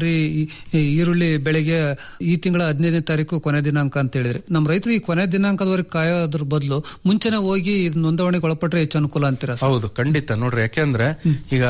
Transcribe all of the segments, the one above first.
ಕೊಟ್ರಿ ಈ- ಈ ಈರುಳ್ಳಿ ಬೆಳೆಗೆ ಈ ತಿಂಗಳ ಹದಿನೈದನೇ ತಾರೀಕು ಕೊನೆ ದಿನಾಂಕ ಅಂತ ಹೇಳಿದ್ರಿ ನಮ್ಮ ರೈತರು ಈ ಕೊನೆ ದಿನಾಂಕದವರೆಗೆ ಕಾಯೋದ್ರ ಬದಲು ಮುಂಚೆನೆ ಹೋಗಿ ಇದ್ ನೋಂದಣಿಗೆ ಒಳಪಟ್ರೆ ಹೆಚ್ಚು ಅನುಕೂಲ ಅಂತೀರಾ ಸರ್ ಹೌದು ಖಂಡಿತ ನೋಡ್ರಿ ಯಾಕೆಂದ್ರೆ ಈಗ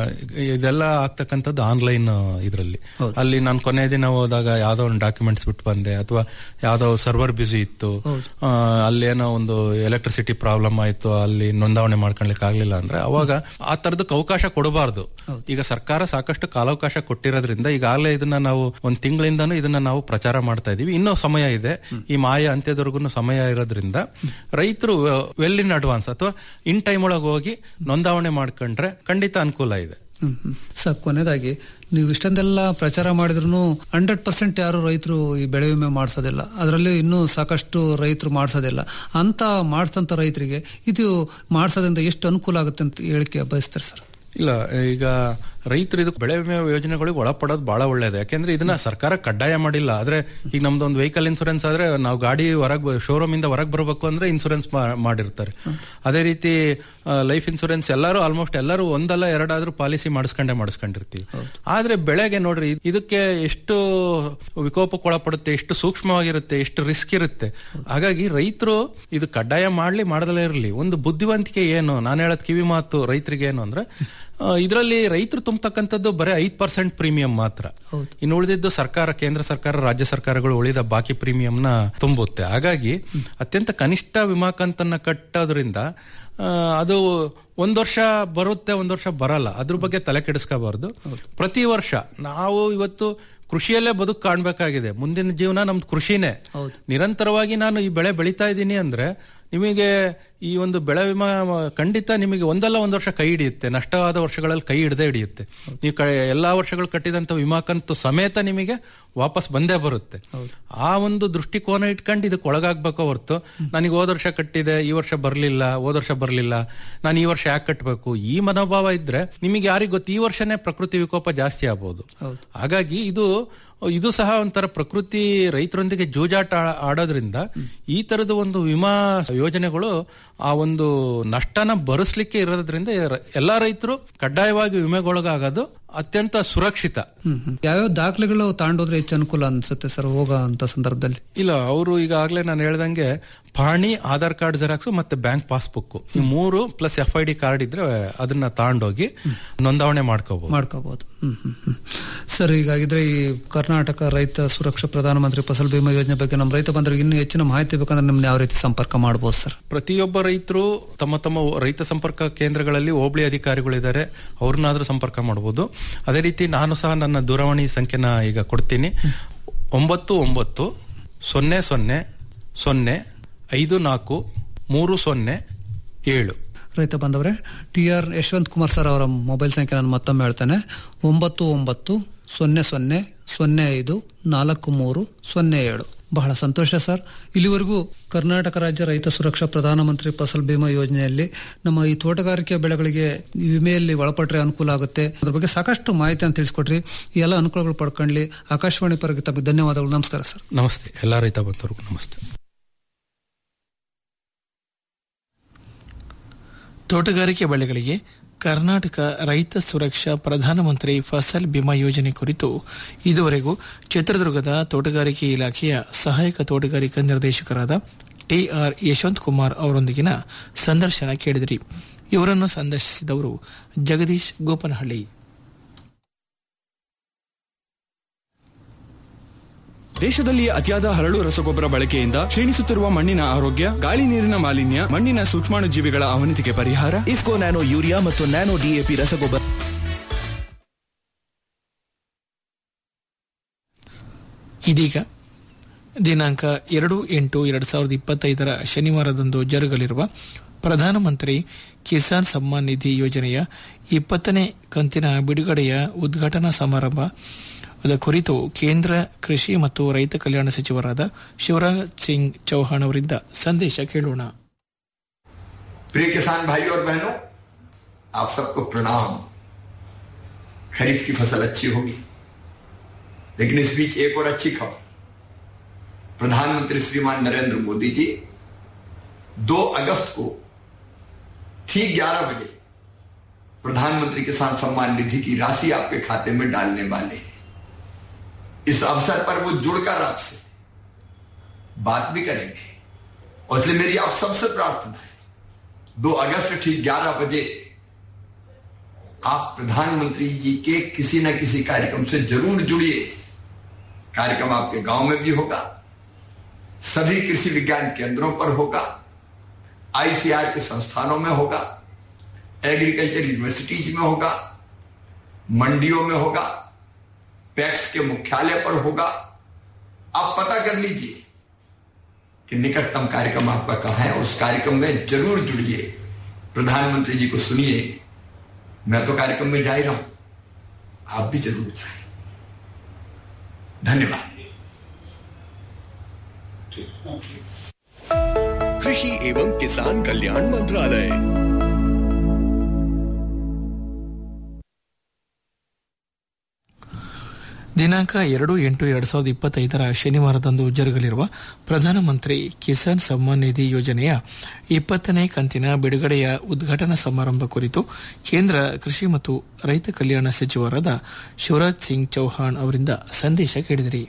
ಇದೆಲ್ಲ ಆಗ್ತಕ್ಕಂಥದ್ದು ಆನ್ಲೈನ್ ಇದ್ರಲ್ಲಿ ಅಲ್ಲಿ ನಾನು ಕೊನೆ ದಿನ ಹೋದಾಗ ಯಾವ್ದೋ ಒಂದು ಡಾಕ್ಯುಮೆಂಟ್ಸ್ ಬಿಟ್ಟು ಬಂದೆ ಅಥವಾ ಯಾವ್ದೋ ಸರ್ವರ್ ಬಿಸಿ ಇತ್ತು ಆ, ಅಲ್ಲಿ ಏನೋ ಒಂದು ಎಲೆಕ್ಟ್ರಿಸಿಟಿ ಪ್ರಾಬ್ಲಮ್ ಆಯ್ತು ಅಲ್ಲಿ ನೋಂದಾವಣೆ ಮಾಡ್ಕೊಳ್ಲಿಕ್ಕೆ ಆಗ್ಲಿಲ್ಲ ಅಂದ್ರೆ ಅವಾಗ ಆ ತರದಕ್ಕೆ ಅವಕಾಶ ಕೊಡಬಾರ್ದು ಈಗ ಸರ್ಕಾರ ಸಾಕಷ್ಟು ಕಾಲಾವಕಾಶ ಕೊಟ್ಟಿರೋದ್ರಿಂದ ಈಗಾಗಲೇ ಇದನ್ನ ನಾವು ಒಂದ್ ತಿಂಗಳಿಂದನೂ ಇದನ್ನ ನಾವು ಪ್ರಚಾರ ಮಾಡ್ತಾ ಇದೀವಿ ಇನ್ನೂ ಸಮಯ ಇದೆ ಈ ಮಾಯ ಅಂತ್ಯದವರೆಗೂ ಸಮಯ ಇರೋದ್ರಿಂದ ರೈತರು ವೆಲ್ ಇನ್ ಅಡ್ವಾನ್ಸ್ ಅಥವಾ ಇನ್ ಟೈಮ್ ಒಳಗೆ ಹೋಗಿ ನೋಂದಾವಣೆ ಮಾಡ್ಕೊಂಡ್ರೆ ಖಂಡಿತ ಅನುಕೂಲ ಇದೆ ಹ್ಮ್ ಹ್ಮ್. ಸರ್ ಕೊನೆಯದಾಗಿ ನೀವು ಇಷ್ಟೊಂದೆಲ್ಲ ಪ್ರಚಾರ ಮಾಡಿದ್ರು ಹಂಡ್ರೆಡ್ ಪರ್ಸೆಂಟ್ ಯಾರು ರೈತರು ಈ ಬೆಳೆ ವಿಮೆ ಮಾಡಿಸೋದಿಲ್ಲ ಅದರಲ್ಲಿ ಇನ್ನೂ ಸಾಕಷ್ಟು ರೈತರು ಮಾಡಿಸೋದಿಲ್ಲ ಅಂತ ಮಾಡಿಸಂತ ರೈತರಿಗೆ ಇದು ಮಾಡಿಸೋದ್ರಿಂದ ಎಷ್ಟು ಅನುಕೂಲ ಆಗುತ್ತೆ ಅಂತ ಹೇಳಿಕೆ ಬಯಸ್ತಾರೆ ಸರ್ ಇಲ್ಲ ಈಗ ರೈತರು ಇದು ಬೆಳೆ ವಿಮೆ ಯೋಜನೆಗಳಿಗೆ ಒಳಪಡೋದು ಬಹಳ ಒಳ್ಳೇದು ಯಾಕೆಂದ್ರೆ ಇದನ್ನ ಸರ್ಕಾರ ಕಡ್ಡಾಯ ಮಾಡಿಲ್ಲ ಆದ್ರೆ ಈಗ ನಮ್ದು ಒಂದು ವೆಹಿಕಲ್ ಇನ್ಸೂರೆನ್ಸ್ ಆದ್ರೆ ನಾವು ಗಾಡಿ ಹೊರಗ್ ಶೋರೂಮ್ ಇಂದ ಹೊರಗೆ ಬರಬೇಕು ಅಂದ್ರೆ ಇನ್ಸೂರೆನ್ಸ್ ಮಾಡಿರ್ತಾರೆ ಅದೇ ರೀತಿ ಲೈಫ್ ಇನ್ಸೂರೆನ್ಸ್ ಎಲ್ಲರೂ ಆಲ್ಮೋಸ್ಟ್ ಎಲ್ಲರೂ ಒಂದಲ್ಲ ಎರಡಾದ್ರೂ ಪಾಲಿಸಿ ಮಾಡಿಸ್ಕೊಂಡೇ ಮಾಡಿಸ್ಕೊಂಡಿರ್ತೀವಿ ಆದ್ರೆ ಬೆಳೆಗೆ ನೋಡ್ರಿ ಇದಕ್ಕೆ ಎಷ್ಟು ವಿಕೋಪಕ್ಕೆ ಒಳಪಡುತ್ತೆ ಎಷ್ಟು ಸೂಕ್ಷ್ಮವಾಗಿರುತ್ತೆ ಎಷ್ಟು ರಿಸ್ಕ್ ಇರುತ್ತೆ ಹಾಗಾಗಿ ರೈತರು ಇದು ಕಡ್ಡಾಯ ಮಾಡ್ಲಿ ಮಾಡದಲ್ಲೇ ಇರಲಿ ಒಂದು ಬುದ್ಧಿವಂತಿಕೆ ಏನು ನಾನು ಹೇಳೋದ್ ಕಿವಿ ಮಾತು ರೈತರಿಗೆ ಏನು ಅಂದ್ರೆ ಇದರಲ್ಲಿ ರೈತರು ತುಂಬತಕ್ಕಂಥದ್ದು ಬರೀ ಐದ್ ಪರ್ಸೆಂಟ್ ಪ್ರೀಮಿಯಂ ಮಾತ್ರ ಇನ್ನು ಉಳಿದಿದ್ದು ಸರ್ಕಾರ ಕೇಂದ್ರ ಸರ್ಕಾರ ರಾಜ್ಯ ಸರ್ಕಾರಗಳು ಉಳಿದ ಬಾಕಿ ಪ್ರೀಮಿಯಂನ ತುಂಬುತ್ತೆ ಹಾಗಾಗಿ ಅತ್ಯಂತ ಕನಿಷ್ಠ ವಿಮಾ ಕಂತನ್ನ ಕಟ್ಟೋದ್ರಿಂದ ಆ, ಅದು ಒಂದ್ ವರ್ಷ ಬರುತ್ತೆ ಒಂದ್ ವರ್ಷ ಬರಲ್ಲ ಅದ್ರ ಬಗ್ಗೆ ತಲೆ ಕೆಡಿಸ್ಕೋಬಾರ್ದು ಪ್ರತಿ ವರ್ಷ ನಾವು ಇವತ್ತು ಕೃಷಿಯಲ್ಲೇ ಬದುಕು ಕಾಣ್ಬೇಕಾಗಿದೆ ಮುಂದಿನ ಜೀವನ ನಮ್ದು ಕೃಷಿನೇ ನಿರಂತರವಾಗಿ ನಾನು ಈ ಬೆಳೆ ಬೆಳೀತಾ ಇದ್ದೀನಿ ಅಂದ್ರೆ ನಿಮಗೆ ಈ ಒಂದು ಬೆಳೆ ವಿಮಾ ಖಂಡಿತ ನಿಮಗೆ ಒಂದಲ್ಲ ಒಂದು ವರ್ಷ ಕೈ ಹಿಡಿಯುತ್ತೆ ನಷ್ಟವಾದ ವರ್ಷಗಳಲ್ಲಿ ಕೈ ಹಿಡದೆ ಹಿಡಿಯುತ್ತೆ ನೀವು ಕ- ಎಲ್ಲಾ ವರ್ಷಗಳು ಕಟ್ಟಿದಂತ ವಿಮಾ ಕಂತು ಸಮೇತ ನಿಮಗೆ ವಾಪಸ್ ಬಂದೇ ಬರುತ್ತೆ ಆ ಒಂದು ದೃಷ್ಟಿಕೋನ ಇಟ್ಕೊಂಡು ಇದಕ್ಕೆ ಒಳಗಾಗ್ಬೇಕು ಹೊರತು ನನಗೆ ಹೋದ ವರ್ಷ ಕಟ್ಟಿದೆ ಈ ವರ್ಷ ಬರ್ಲಿಲ್ಲ ಹೋದ ವರ್ಷ ಬರ್ಲಿಲ್ಲ ನಾನು ಈ ವರ್ಷ ಯಾಕೆ ಕಟ್ಟಬೇಕು ಈ ಮನೋಭಾವ ಇದ್ರೆ ನಿಮಗೆ ಯಾರಿಗ್ ಗೊತ್ತು ಈ ವರ್ಷನೇ ಪ್ರಕೃತಿ ವಿಕೋಪ ಜಾಸ್ತಿ ಆಗ್ಬೋದು ಹಾಗಾಗಿ ಇದು ಇದು ಸಹ ಒಂಥರ ಪ್ರಕೃತಿ ರೈತರೊಂದಿಗೆ ಜೂಜಾಟ ಆ- ಆಡೋದ್ರಿಂದ ಈ ತರದ ಒಂದು ವಿಮಾ ಯೋಜನೆಗಳು ಆ ಒಂದು ನಷ್ಟನ ಭರಿಸ್ಲಿಕ್ಕೆ ಇರೋದ್ರಿಂದ ರ- ಎಲ್ಲಾ ರೈತರು ಕಡ್ಡಾಯವಾಗಿ ವಿಮೆಗೊಳಗಾಗೋದು ಅತ್ಯಂತ ಸುರಕ್ಷಿತ ಹ್ಮ್ ಹ್ಮ್. ಯಾವ್ಯಾವ ದಾಖಲೆಗಳು ತಾಂಡೋದ್ರೆ ಹೆಚ್ಚು ಅನುಕೂಲ ಅನ್ಸುತ್ತೆ ಸರ್ ಹೋಗೋ ಅಂತ ಸಂದರ್ಭದಲ್ಲಿ ಇಲ್ಲ ಅವರು ಈಗಾಗಲೇ ನಾನು ಹೇಳ್ದಂಗೆ ಪಹಣಿ ಆಧಾರ್ ಕಾರ್ಡ್ ಜೆರಾಕ್ಸ್ ಮತ್ತೆ ಬ್ಯಾಂಕ್ ಪಾಸ್ಬುಕ್ ಈ ಮೂರು plus F I D card ಇದ್ರೆ ಅದನ್ನ ತಗೊಂಡೋಗಿ ನೋಂದಾವಣೆ ಮಾಡ್ಕೋಬಹುದು ಮಾಡ್ಕೋಬಹುದು ಹ್ಮ್ ಹ್ಮ್ ಹ್ಮ್. ಸರ್ ಹೀಗಾಗಿದ್ರೆ ಈ ಕರ್ನಾಟಕ ರೈತ ಸುರಕ್ಷಾ ಪ್ರಧಾನಮಂತ್ರಿ ಫಸಲ್ ಬಿಮಾ ಯೋಜನೆ ಬಗ್ಗೆ ನಮ್ಮ ರೈತ ಬಂದ್ರೆ ಇನ್ನೂ ಹೆಚ್ಚಿನ ಮಾಹಿತಿ ಬೇಕಂದ್ರೆ ನಿಮ್ನ ಯಾವ ರೀತಿ ಸಂಪರ್ಕ ಮಾಡಬಹುದು ಸರ್ ಪ್ರತಿಯೊಬ್ಬ ರೈತರು ತಮ್ಮ ತಮ್ಮ ರೈತ ಸಂಪರ್ಕ ಕೇಂದ್ರಗಳಲ್ಲಿ ಹೋಬಳಿ ಅಧಿಕಾರಿಗಳಿದ್ದಾರೆ ಅವ್ರನ್ನಾದ್ರೂ ಸಂಪರ್ಕ ಮಾಡಬಹುದು ಅದೇ ರೀತಿ ನಾನು ಸಹ ನನ್ನ ದೂರವಾಣಿ ಸಂಖ್ಯೆನ ಈಗ ಕೊಡ್ತೀನಿ ಒಂಬತ್ತು ಒಂಬತ್ತು ಸೊನ್ನೆ ಸೊನ್ನೆ ಸೊನ್ನೆ ಐದು ನಾಲ್ಕು ಮೂರು ಸೊನ್ನೆ ಏಳು ರೈತ ಬಂದವರೇ T R Yashwant Kumar sir ಅವರ ಮೊಬೈಲ್ ಸಂಖ್ಯೆ ನಾನು ಮತ್ತೊಮ್ಮೆ ಹೇಳ್ತೇನೆ ಒಂಬತ್ತು ಒಂಬತ್ತು ಸೊನ್ನೆ ಸೊನ್ನೆ ಸೊನ್ನೆ ಐದು ನಾಲ್ಕು ಮೂರು ಸೊನ್ನೆ ಏಳು ಬಹಳ ಸಂತೋಷ ಸರ್ ಇಲ್ಲಿವರೆಗೂ ಕರ್ನಾಟಕ ರಾಜ್ಯ ರೈತ ಸುರಕ್ಷಾ ಪ್ರಧಾನಮಂತ್ರಿ ಫಸಲ್ ಬಿಮಾ ಯೋಜನೆಯಲ್ಲಿ ನಮ್ಮ ಈ ತೋಟಗಾರಿಕೆ ಬೆಳೆಗಳಿಗೆ ಈ ವಿಮೆಯಲ್ಲಿ ಒಳಪಟ್ರೆ ಅನುಕೂಲ ಆಗುತ್ತೆ ಅದ್ರ ಬಗ್ಗೆ ಸಾಕಷ್ಟು ಮಾಹಿತಿಯನ್ನು ತಿಳಿಸ್ಕೊಟ್ರಿ ಈ ಎಲ್ಲ ಅನುಕೂಲಗಳು ಪಡ್ಕೊಳ್ಳಿ ಆಕಾಶವಾಣಿ ಪರವಾಗಿ ತಮಗೆ ಧನ್ಯವಾದಗಳು ನಮಸ್ಕಾರ ಸರ್ ನಮಸ್ತೆ ಎಲ್ಲಾ ರೈತ ಬಂಧುವರಿಗೂ ನಮಸ್ತೆ ತೋಟಗಾರಿಕೆ ಬೆಳೆಗಳಿಗೆ ಕರ್ನಾಟಕ ರೈತ ಸುರಕ್ಷಾ ಪ್ರಧಾನಮಂತ್ರಿ ಫಸಲ್ ಬಿಮಾ ಯೋಜನೆ ಕುರಿತು ಇದುವರೆಗೂ ಚಿತ್ರದುರ್ಗದ ತೋಟಗಾರಿಕೆ ಇಲಾಖೆಯ ಸಹಾಯಕ ತೋಟಗಾರಿಕಾ ನಿರ್ದೇಶಕರಾದ ಟಿಆರ್ ಯಶವಂತ್ ಕುಮಾರ್ ಅವರೊಂದಿಗಿನ ಸಂದರ್ಶನ ಕೇಳಿದಿರಿ ಇವರನ್ನು ಸಂದರ್ಶಿಸಿದವರು ಜಗದೀಶ್ ಗೋಪನಹಳ್ಳಿ ದೇಶದಲ್ಲಿ ಅತಿಯಾದ ಹರಳು ರಸಗೊಬ್ಬರ ಬಳಕೆಯಿಂದ ಕ್ಷೀಣಿಸುತ್ತಿರುವ ಮಣ್ಣಿನ ಆರೋಗ್ಯ ಗಾಳಿ ನೀರಿನ ಮಾಲಿನ್ಯ ಮಣ್ಣಿನ ಸೂಕ್ಷ್ಮಾಣುಜೀವಿಗಳ ಅವನತಿಗೆ ಪರಿಹಾರ ಇಫ್ಕೋ ನ್ಯಾನೋ ಯೂರಿಯಾ ಮತ್ತು ನ್ಯಾನೋ ಡಿಎಪಿ ರಸಗೊಬ್ಬರ ಇದೀಗ ದಿನಾಂಕ ಎರಡು ಎಂಟು ಎರಡು ಸಾವಿರದ ಇಪ್ಪತ್ತೈದರ ಶನಿವಾರದಂದು ಜರುಗಲಿರುವ ಪ್ರಧಾನಮಂತ್ರಿ ಕಿಸಾನ್ ಸಮ್ಮಾನ್ ನಿಧಿ ಯೋಜನೆಯ ಇಪ್ಪತ್ತನೇ ಕಂತಿನ ಬಿಡುಗಡೆಯ ಉದ್ಘಾಟನಾ ಸಮಾರಂಭದ ಕುರಿತು ಕೇಂದ್ರ ಕೃಷಿ ಮತ್ತು ರೈತ ಕಲ್ಯಾಣ ಸಚಿವರಾದ ಶಿವರಾಜ್ ಸಿಂಗ್ ಚೌಹಾಣ್ ಅವರಿಂದ ಸಂದೇಶ ಕೇಳೋಣ प्रिय किसान भाइयों और बहनों आप सबको प्रणाम खरीफ की फसल अच्छी होगी लेकिन इस बीच एक और अच्छी खबर प्रधानमंत्री श्रीमान नरेंद्र मोदी जी 2 अगस्त को ठीक 11 बजे प्रधानमंत्री किसान सम्मान निधि की राशि आपके खाते में डालने वाले हैं इस अवसर पर वो जुड़कर आपसे बात भी करेंगे और इसलिए मेरी आप सबसे प्रार्थना है दो अगस्त ठीक ग्यारह बजे आप प्रधानमंत्री जी के किसी न किसी कार्यक्रम से जरूर जुड़िए कार्यक्रम आपके गांव में भी होगा सभी कृषि विज्ञान केंद्रों पर होगा आईसीआर के संस्थानों में होगा एग्रीकल्चर यूनिवर्सिटीज में होगा मंडियों में होगा पैक्स के मुख्यालय पर होगा आप पता कर लीजिए कि निकटतम कार्यक्रम आपका कहां है उस कार्यक्रम में जरूर जुड़िए प्रधानमंत्री जी को सुनिए मैं तो कार्यक्रम में जा ही रहा हूं आप भी जरूर जाए धन्यवाद कृषि एवं किसान कल्याण मंत्रालय ದಿನಾಂಕ ಎರಡು ಎಂಟು ಎರಡ್ ಸಾವಿರದ ಇಪ್ಪತ್ತೈದರ ಶನಿವಾರದಂದು ಜರುಗಲಿರುವ ಪ್ರಧಾನಮಂತ್ರಿ ಕಿಸಾನ್ ಸಮ್ಮಾನ್ ನಿಧಿ ಯೋಜನೆಯ ಇಪ್ಪತ್ತನೇ ಕಂತಿನ ಬಿಡುಗಡೆಯ ಉದ್ಘಾಟನಾ ಸಮಾರಂಭ ಕುರಿತು ಕೇಂದ್ರ ಕೃಷಿ ಮತ್ತು ರೈತ ಕಲ್ಯಾಣ ಸಚಿವರಾದ ಶಿವರಾಜ್ ಸಿಂಗ್ ಚೌಹಾಣ್ ಅವರಿಂದ ಸಂದೇಶ ಕೇಳಿದಿರಿ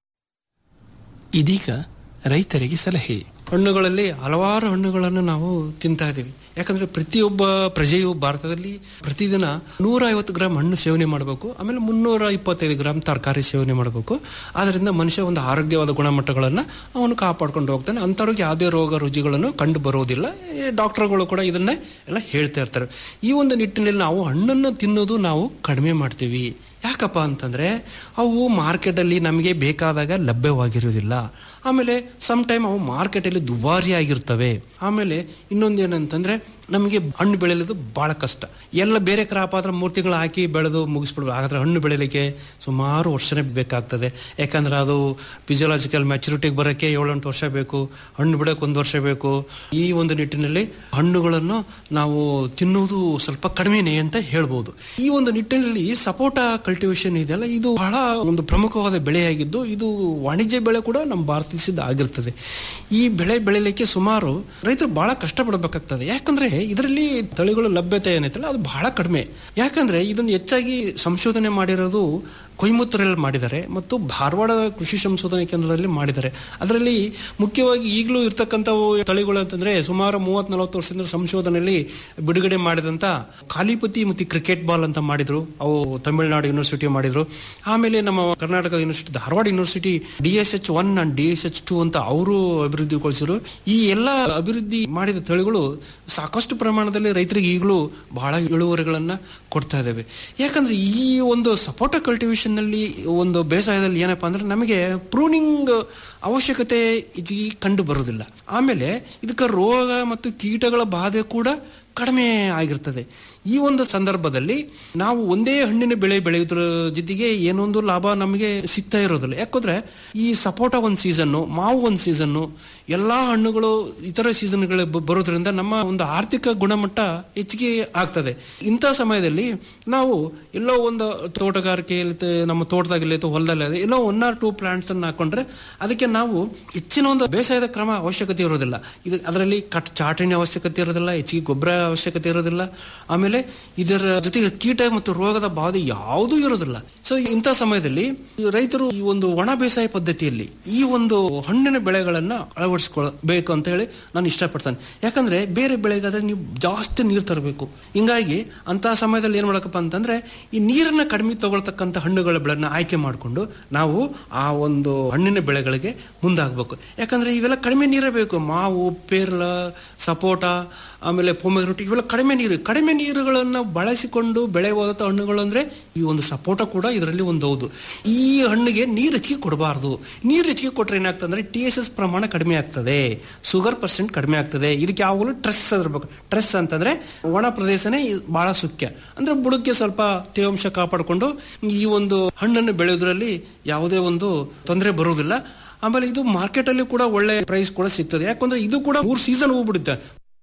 ಇದೀಗ ರೈತರಿಗೆ ಸಲಹೆ ಹಣ್ಣುಗಳಲ್ಲಿ ಹಲವಾರು ಹಣ್ಣುಗಳನ್ನು ನಾವು ತಿಂತಾ ಇದ್ದೀವಿ ಯಾಕಂದ್ರೆ ಪ್ರತಿಯೊಬ್ಬ ಪ್ರಜೆಯು ಭಾರತದಲ್ಲಿ ಪ್ರತಿದಿನ ನೂರ ಐವತ್ತು ಗ್ರಾಮ್ ಹಣ್ಣು ಸೇವನೆ ಮಾಡಬೇಕು ಆಮೇಲೆ ಮುನ್ನೂರ ಇಪ್ಪತ್ತೈದು ಗ್ರಾಮ್ ತರಕಾರಿ ಸೇವನೆ ಮಾಡಬೇಕು ಅದರಿಂದ ಮನುಷ್ಯ ಒಂದು ಆರೋಗ್ಯವಾದ ಗುಣಮಟ್ಟಗಳನ್ನು ಅವನು ಕಾಪಾಡ್ಕೊಂಡು ಹೋಗ್ತಾನೆ ಅಂಥವ್ರಿಗೆ ಯಾವುದೇ ರೋಗ ರುಜಿಗಳನ್ನು ಕಂಡು ಬರುವುದಿಲ್ಲ ಈ ಡಾಕ್ಟರ್ಗಳು ಕೂಡ ಇದನ್ನೇ ಎಲ್ಲ ಹೇಳ್ತಾ ಇರ್ತಾರೆ ಈ ಒಂದು ನಿಟ್ಟಿನಲ್ಲಿ ನಾವು ಹಣ್ಣನ್ನು ತಿನ್ನೋದು ನಾವು ಕಡಿಮೆ ಮಾಡ್ತೀವಿ ಯಾಕಪ್ಪ ಅಂತಂದ್ರೆ ಅವು ಮಾರ್ಕೆಟಲ್ಲಿ ನಮಗೆ ಬೇಕಾದಾಗ ಲಭ್ಯವಾಗಿರುವುದಿಲ್ಲ ಆಮೇಲೆ ಸಮ್ ಟೈಮ್ ಅವು ಮಾರ್ಕೆಟಲ್ಲಿ ದುಬಾರಿ ಆಗಿರ್ತವೆ ಆಮೇಲೆ ಇನ್ನೊಂದೇನಂತಂದ್ರೆ ನಮಗೆ ಹಣ್ಣು ಬೆಳೆಯೋದು ಬಹಳ ಕಷ್ಟ ಎಲ್ಲ ಬೇರೆ ಕ್ರಾಪ್ ಆದ್ರೆ ಮೂರು ತಿಂಗಳು ಹಾಕಿ ಬೆಳೆದು ಮುಗಿಸ್ಬಿಡ್ಬೋದು ಹಾಗಾದ್ರೆ ಹಣ್ಣು ಬೆಳೆಯಲಿಕ್ಕೆ ಸುಮಾರು ವರ್ಷನೇ ಬೇಕಾಗ್ತದೆ ಯಾಕಂದ್ರೆ ಅದು ಫಿಸಿಯೋಲಾಜಿಕಲ್ ಮ್ಯಾಚುರಿಟಿಗೆ ಬರೋಕ್ಕೆ ಏಳೆಂಟು ವರ್ಷ ಬೇಕು ಹಣ್ಣು ಬಿಡೋಕೆ ಒಂದು ವರ್ಷ ಬೇಕು ಈ ಒಂದು ನಿಟ್ಟಿನಲ್ಲಿ ಹಣ್ಣುಗಳನ್ನು ನಾವು ತಿನ್ನುವುದು ಸ್ವಲ್ಪ ಕಡಿಮೆನೆ ಅಂತ ಹೇಳ್ಬೋದು ಈ ಒಂದು ನಿಟ್ಟಿನಲ್ಲಿ ಸಪೋಟ ಕಲ್ಟಿವೇಶನ್ ಇದೆಯಲ್ಲ ಇದು ಬಹಳ ಒಂದು ಪ್ರಮುಖವಾದ ಬೆಳೆಯಾಗಿದ್ದು ಇದು ವಾಣಿಜ್ಯ ಬೆಳೆ ಕೂಡ ನಮ್ಮ ಭಾರತ ದೇಶದ ಆಗಿರ್ತದೆ ಈ ಬೆಳೆ ಬೆಳಿಲಿಕ್ಕೆ ಸುಮಾರು ರೈತರು ಬಹಳ ಕಷ್ಟಪಡಬೇಕಾಗ್ತದೆ ಯಾಕಂದ್ರೆ ಇದರಲ್ಲಿ ತಳಿಗಳ ಲಭ್ಯತೆ ಏನೈತಲ್ಲ ಅದು ಬಹಳ ಕಡಿಮೆ ಯಾಕಂದ್ರೆ ಇದನ್ನು ಹೆಚ್ಚಾಗಿ ಸಂಶೋಧನೆ ಮಾಡಿರೋದು ಕೊಯಮತ್ತೂರಲ್ಲಿ ಮಾಡಿದ್ದಾರೆ ಮತ್ತು ಧಾರವಾಡ ಕೃಷಿ ಸಂಶೋಧನಾ ಕೇಂದ್ರದಲ್ಲಿ ಮಾಡಿದ್ದಾರೆ ಅದರಲ್ಲಿ ಮುಖ್ಯವಾಗಿ ಈಗಲೂ ಇರ್ತಕ್ಕಂಥವು ತಳಿಗಳು ಅಂತಂದ್ರೆ ಸುಮಾರು ಮೂವತ್ ನಲವತ್ತು ವರ್ಷದಿಂದ ಸಂಶೋಧನೆಯಲ್ಲಿ ಬಿಡುಗಡೆ ಮಾಡಿದಂತ ಕಾಲಿಪತಿ ಮತ್ತು ಕ್ರಿಕೆಟ್ ಬಾಲ್ ಅಂತ ಮಾಡಿದ್ರು ಅವು ತಮಿಳುನಾಡು ಯೂನಿವರ್ಸಿಟಿ ಮಾಡಿದ್ರು ಆಮೇಲೆ ನಮ್ಮ Karnataka university Dharwad university D S H one and D S H two ಅಂತ ಅವರು ಅಭಿವೃದ್ಧಿಗೊಳಿಸಿದ್ರು ಈ ಎಲ್ಲ ಅಭಿವೃದ್ಧಿ ಮಾಡಿದ ತಳಿಗಳು ಸಾಕಷ್ಟು ಪ್ರಮಾಣದಲ್ಲಿ ರೈತರಿಗೆ ಈಗಲೂ ಬಹಳ ಇಳುವರಿಗಳನ್ನ ಕೊಡ್ತಾ ಇದ್ದಾವೆ ಯಾಕಂದ್ರೆ ಈ ಒಂದು ಸಪೋಟ ಕಲ್ಟಿವೇಶನ್ ನಲ್ಲಿ ಒಂದು ಬೇಸಾಯದಲ್ಲಿ ಏನಪ್ಪಾ ಅಂದ್ರೆ ನಮಗೆ ಪ್ರೂನಿಂಗ್ ಅವಶ್ಯಕತೆ ಈ ಕಂಡು ಬರುವುದಿಲ್ಲ ಆಮೇಲೆ ಇದಕ್ಕೆ ರೋಗ ಮತ್ತು ಕೀಟಗಳ ಬಾಧೆ ಕೂಡ ಕಡಿಮೆ ಆಗಿರ್ತದೆ ಈ ಒಂದು ಸಂದರ್ಭದಲ್ಲಿ ನಾವು ಒಂದೇ ಹಣ್ಣಿನ ಬೆಳೆ ಬೆಳೆಯೋದ್ರ ಜೊತೆಗೆ ಏನೊಂದು ಲಾಭ ನಮಗೆ ಸಿಗ್ತಾ ಇರೋದಿಲ್ಲ ಯಾಕಂದ್ರೆ ಈ ಸಪೋಟ ಒಂದು ಸೀಸನ್ನು ಮಾವು ಒಂದು ಸೀಸನ್ನು ಎಲ್ಲಾ ಹಣ್ಣುಗಳು ಇತರ ಸೀಸನ್ಗಳು ಬರೋದ್ರಿಂದ ನಮ್ಮ ಒಂದು ಆರ್ಥಿಕ ಗುಣಮಟ್ಟ ಹೆಚ್ಚಿಗೆ ಆಗ್ತದೆ ಇಂಥ ಸಮಯದಲ್ಲಿ ನಾವು ಎಲ್ಲೋ ಒಂದು ತೋಟಗಾರಿಕೆಯಲ್ಲಿ ನಮ್ಮ ತೋಟದಾಗಲಿ ಅಥವಾ ಹೊಲದಲ್ಲಿ ಎಲ್ಲೋ ಒನ್ ಆರ್ ಟೂ ಪ್ಲಾಂಟ್ಸ್ ಅನ್ನು ಹಾಕೊಂಡ್ರೆ ಅದಕ್ಕೆ ನಾವು ಹೆಚ್ಚಿನ ಒಂದು ಬೇಸಾಯದ ಕ್ರಮ ಅವಶ್ಯಕತೆ ಇರೋದಿಲ್ಲ ಇದು ಅದರಲ್ಲಿ ಕಟ್ ಚಾಟಣಿ ಅವಶ್ಯಕತೆ ಇರೋದಿಲ್ಲ ಹೆಚ್ಚಿಗೆ ಗೊಬ್ಬರ ಅವಶ್ಯಕತೆ ಇರೋದಿಲ್ಲ ಆಮೇಲೆ ಇದರ ಜೊತೆಗೆ ಕೀಟ ಮತ್ತು ರೋಗದ ಬಾಧೆ ಯಾವುದೂ ಇರೋದಿಲ್ಲ ಸೊ ಇಂಥ ಸಮಯದಲ್ಲಿ ರೈತರು ಈ ಒಂದು ಒಣ ಬೇಸಾಯ ಪದ್ಧತಿಯಲ್ಲಿ ಈ ಒಂದು ಹಣ್ಣಿನ ಬೆಳೆಗಳನ್ನ ಅಳವಡಿಸ್ಕೊಳ್ಬೇಕು ಅಂತ ಹೇಳಿ ನಾನು ಇಷ್ಟಪಡ್ತೇನೆ ಯಾಕಂದ್ರೆ ಬೇರೆ ಬೆಳೆಗಾದ್ರೆ ನೀವು ಜಾಸ್ತಿ ನೀರು ತರಬೇಕು ಹಿಂಗಾಗಿ ಅಂತ ಸಮಯದಲ್ಲಿ ಏನ್ ಮಾಡಕಪ್ಪ ಅಂತಂದ್ರೆ ಈ ನೀರನ್ನ ಕಡಿಮೆ ತಗೊಳ್ತಕ್ಕಂಥ ಹಣ್ಣುಗಳ ಬೆಳೆನ ಆಯ್ಕೆ ಮಾಡಿಕೊಂಡು ನಾವು ಆ ಒಂದು ಹಣ್ಣಿನ ಬೆಳೆಗಳಿಗೆ ಮುಂದಾಗಬೇಕು ಯಾಕಂದ್ರೆ ಇವೆಲ್ಲ ಕಡಿಮೆ ನೀರೇ ಬೇಕು ಮಾವು ಪೇರ್ಲ ಸಪೋಟ ಆಮೇಲೆ ಪೊಮೆಗ್ರೊಟಿ ಇವೆಲ್ಲ ಕಡಿಮೆ ನೀರು ಕಡಿಮೆ ನೀರುಗಳನ್ನು ಬಳಸಿಕೊಂಡು ಬೆಳೆಯುವಂಥ ಹಣ್ಣುಗಳು ಅಂದ್ರೆ ಈ ಒಂದು ಸಪೋಟ ಕೂಡ ಇದರಲ್ಲಿ ಒಂದು ಹೌದು ಈ ಹಣ್ಣಿಗೆ ನೀರು ಹೆಚ್ಚಿಗೆ ಕೊಡಬಾರ್ದು ನೀರು ಹೆಚ್ಚಿಗೆ ಕೊಟ್ರೆ ಏನಾಗ್ತದೆ ಟಿ ಎಸ್ ಎಸ್ ಪ್ರಮಾಣ ಕಡಿಮೆ ಆಗ್ತದೆ ಶುಗರ್ ಪರ್ಸೆಂಟ್ ಕಡಿಮೆ ಆಗ್ತದೆ ಇದಕ್ಕೆ ಯಾವಾಗಲೂ ಟ್ರೆಸ್ ಇರಬೇಕು ಟ್ರೆಸ್ ಅಂತಂದ್ರೆ ಒಣ ಪ್ರದೇಶನೇ ಬಹಳ ಮುಖ್ಯ ಅಂದ್ರೆ ಬುಡಕ್ಕೆ ಸ್ವಲ್ಪ ತೇವಾಂಶ ಕಾಪಾಡಿಕೊಂಡು ಈ ಒಂದು ಹಣ್ಣನ್ನು ಬೆಳೆಯೋದ್ರಲ್ಲಿ ಯಾವುದೇ ಒಂದು ತೊಂದರೆ ಬರುವುದಿಲ್ಲ ಆಮೇಲೆ ಇದು ಮಾರ್ಕೆಟ್ ಅಲ್ಲಿ ಕೂಡ ಒಳ್ಳೆ ಪ್ರೈಸ್ ಕೂಡ ಸಿಗ್ತದೆ ಯಾಕಂದ್ರೆ ಇದು ಕೂಡ ಮೂರು ಸೀಸನ್ ಹೋಗ್ಬಿಡುತ್ತೆ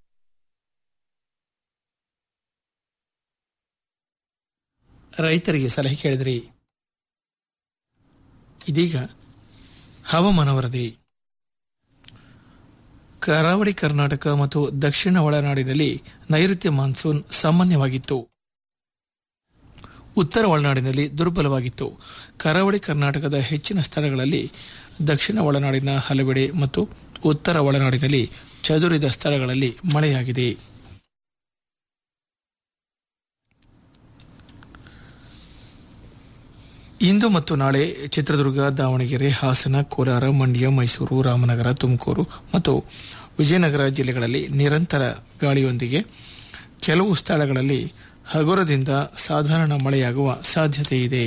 ರೈತರಿಗೆ ಸಲಹೆ ಕೇಳಿದ್ರಿ ಇದೀಗ ಹವಾಮಾನ ವರದಿ ಕರಾವಳಿ ಕರ್ನಾಟಕ ಮತ್ತು ದಕ್ಷಿಣ ಒಳನಾಡಿನಲ್ಲಿ ನೈಋತ್ಯ ಮಾನ್ಸೂನ್ ಸಾಮಾನ್ಯವಾಗಿತ್ತು ಉತ್ತರ ಒಳನಾಡಿನಲ್ಲಿ ದುರ್ಬಲವಾಗಿತ್ತು ಕರಾವಳಿ ಕರ್ನಾಟಕದ ಹೆಚ್ಚಿನ ಸ್ಥಳಗಳಲ್ಲಿ ದಕ್ಷಿಣ ಒಳನಾಡಿನ ಹಲವೆಡೆ ಮತ್ತು ಉತ್ತರ ಒಳನಾಡಿನಲ್ಲಿ ಚದುರಿದ ಸ್ಥಳಗಳಲ್ಲಿ ಮಳೆಯಾಗಿದೆ ಇಂದು ಮತ್ತು ನಾಳೆ ಚಿತ್ರದುರ್ಗ ದಾವಣಗೆರೆ ಹಾಸನ ಕೋಲಾರ ಮಂಡ್ಯ ಮೈಸೂರು ರಾಮನಗರ ತುಮಕೂರು ಮತ್ತು ವಿಜಯನಗರ ಜಿಲ್ಲೆಗಳಲ್ಲಿ ನಿರಂತರ ಗಾಳಿಯೊಂದಿಗೆ ಕೆಲವು ಸ್ಥಳಗಳಲ್ಲಿ ಹಗುರದಿಂದ ಸಾಧಾರಣ ಮಳೆಯಾಗುವ ಸಾಧ್ಯತೆ ಇದೆ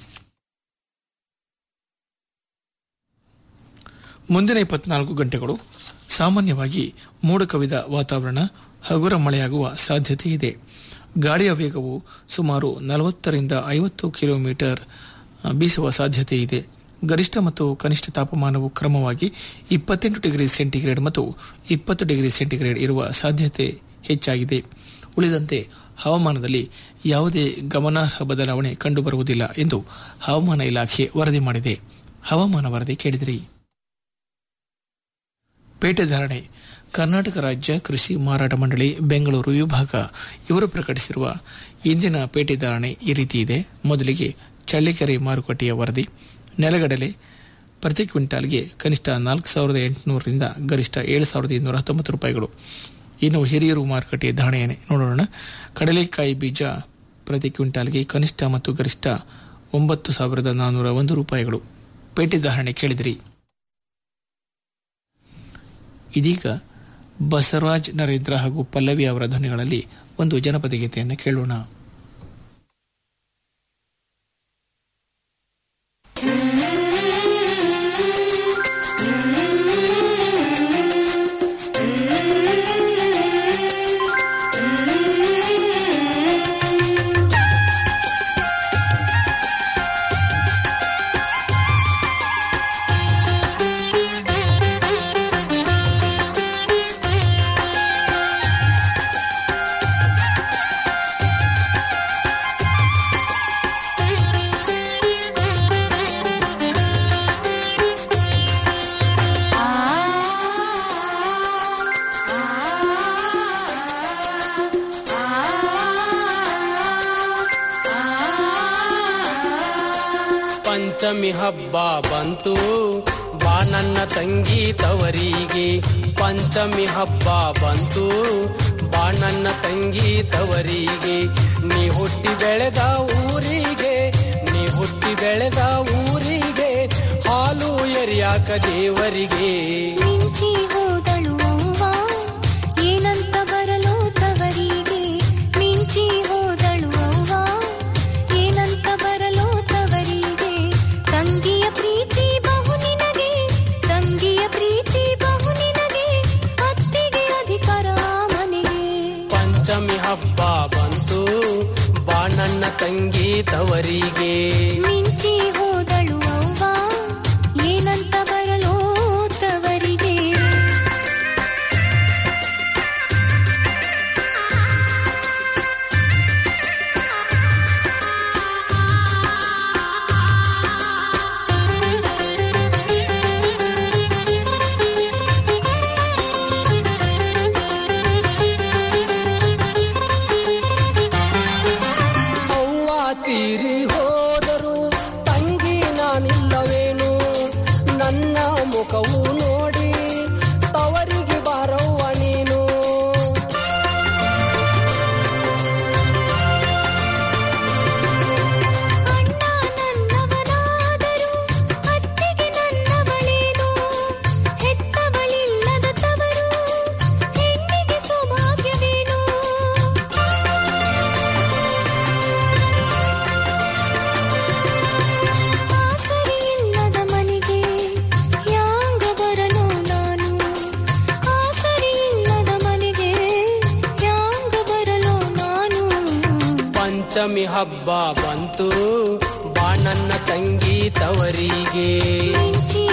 ಮುಂದಿನ ಇಪ್ಪತ್ನಾಲ್ಕು ಗಂಟೆಗಳು ಸಾಮಾನ್ಯವಾಗಿ ಮೋಡ ಕವಿದ ವಾತಾವರಣ ಹಗುರ ಮಳೆಯಾಗುವ ಸಾಧ್ಯತೆ ಇದೆ ಗಾಳಿಯ ವೇಗವು ಸುಮಾರು ನಲವತ್ತರಿಂದ ಐವತ್ತು ಕಿಲೋಮೀಟರ್ ಬೀಸುವ ಸಾಧ್ಯತೆ ಇದೆ ಗರಿಷ್ಠ ಮತ್ತು ಕನಿಷ್ಠ ತಾಪಮಾನವು ಕ್ರಮವಾಗಿ ಇಪ್ಪತ್ತೆಂಟು ಡಿಗ್ರಿ ಸೆಂಟಿಗ್ರೇಡ್ ಮತ್ತು ಇಪ್ಪತ್ತು ಡಿಗ್ರಿ ಸೆಂಟಿಗ್ರೇಡ್ ಇರುವ ಸಾಧ್ಯತೆ ಹೆಚ್ಚಾಗಿದೆ ಉಳಿದಂತೆ ಹವಾಮಾನದಲ್ಲಿ ಯಾವುದೇ ಗಮನಾರ್ಹ ಬದಲಾವಣೆ ಕಂಡುಬರುವುದಿಲ್ಲ ಎಂದು ಹವಾಮಾನ ಇಲಾಖೆ ವರದಿ ಮಾಡಿದೆ ಹವಾಮಾನ ವರದಿ ಕೇಳಿದಿರಿ ಪೇಟೆ ಧಾರಣೆ ಕರ್ನಾಟಕ ರಾಜ್ಯ ಕೃಷಿ ಮಾರಾಟ ಮಂಡಳಿ ಬೆಂಗಳೂರು ವಿಭಾಗ ಇವರು ಪ್ರಕಟಿಸಿರುವ ಇಂದಿನ ಪೇಟೆ ಧಾರಣೆ ಈ ರೀತಿ ಇದೆ ಮೊದಲಿಗೆ ಚಳ್ಳಿಕೆರೆ ಮಾರುಕಟ್ಟೆಯ ವರದಿ ನೆಲಗಡಲೆ ಪ್ರತಿ ಕ್ವಿಂಟಾಲ್ಗೆ ಕನಿಷ್ಠ ನಾಲ್ಕು ಸಾವಿರದ ಎಂಟುನೂರರಿಂದ ಗರಿಷ್ಠ ಏಳು ಸಾವಿರದ ಇನ್ನೂರ ಹತ್ತೊಂಬತ್ತು ರೂಪಾಯಿಗಳು ಇನ್ನು ಹಿರಿಯೂರು ಮಾರುಕಟ್ಟೆಯ ಧಾರಣೆಯನ್ನೇ ನೋಡೋಣ ಕಡಲೆಕಾಯಿ ಬೀಜ ಪ್ರತಿ ಕ್ವಿಂಟಾಲ್ಗೆ ಕನಿಷ್ಠ ಮತ್ತು ಗರಿಷ್ಠ ಒಂಬತ್ತು ಸಾವಿರದ ನಾನ್ನೂರ ಒಂದು ರೂಪಾಯಿಗಳು ಪೇಟೆ ಧಾರಣೆ ಕೇಳಿದಿರಿ ಇದೀಗ ಬಸವರಾಜ್ ನರೇಂದ್ರ ಹಾಗೂ ಪಲ್ಲವಿ ಅವರ ಧ್ವನಿಗಳಲ್ಲಿ ಒಂದು ಜನಪದ ಗೀತೆಯನ್ನು ಕೇಳೋಣ ಪಂಚಮಿ ಹಬ್ಬ ಬಂತು ಬಾ ನನ್ನ ತಂಗಿ ತವರಿಗೆ ಪಂಚಮಿ ಹಬ್ಬ ಬಂತು ಬಾ ನನ್ನ ತಂಗಿ ತವರಿಗೆ ನೀ ಹುಟ್ಟಿ ಬೆಳೆದ ಊರಿಗೆ ನೀ ಹುಟ್ಟಿ ಬೆಳೆದ ಊರಿಗೆ ಹಾಲು ಎರಿಯಾಕ ದೇವರಿಗೆ ಮಿಂಚಿ ಹೋದಳು ಅವ್ವ ಏನಂತ ಬರಲು ತವರಿಗೆ ಮಿಂಚಿ ಹೋದಳು ಅವ್ವ ಏನಂತ ಬರಲು ತವರಿಗೆ ತಂಗಿಯ ಪ್ರೀತಿ ಬಹು ನಿನಗೆ ತಂಗಿಯ ಪ್ರೀತಿ ಬಹು ನಿನಗೆ ಅತ್ತಿಗೆ ಅಧಿಕಾರ ಮನೆಗೆ ಪಂಚಮಿ ಹಬ್ಬ ಬಂತು ಬಾ ನನ್ನ ತಂಗಿ ತವರಿಗೆ ಮಿಂಚಿ ಹೋದಳು ಅವ್ವ ಏನಂತ ಬರಲು ತವರಿಗೆ ಅವ್ವ ತೀರಿ ಹೋದರು ತಂಗಿ ನಾನಿಲ್ಲವೇನು ನನ್ನ ಮುಖವು ನೋಡಿ ತವರಿಗೆ ಬಾರವ್ವ ನೀನು ಅಣ್ಣ ನನ್ನವನಾದರೂ ಅತ್ತಿಗೆ ನನ್ನವಳೇನು ಹೆತ್ತವಳಿಲ್ಲದ ತವರು ಹೆಣ್ಣಿಗೆ ಸೌಭಾಗ್ಯವೇನು ಆಸರೆ ಇಲ್ಲದ ಮನೆಗೆ ಯಾಂಗ ಬರಲು ನಾನು ಆಸರೆ ಇಲ್ಲದ ಮನೆಗೆ ಯಾಂಗ ಬರಲು ನಾನು ಪಂಚಮಿ ಹಬ್ಬ ಬಂತು ಬಾ ನನ್ನ ತಂಗಿ ತವರಿಗೆ ಮಿಂಚಿ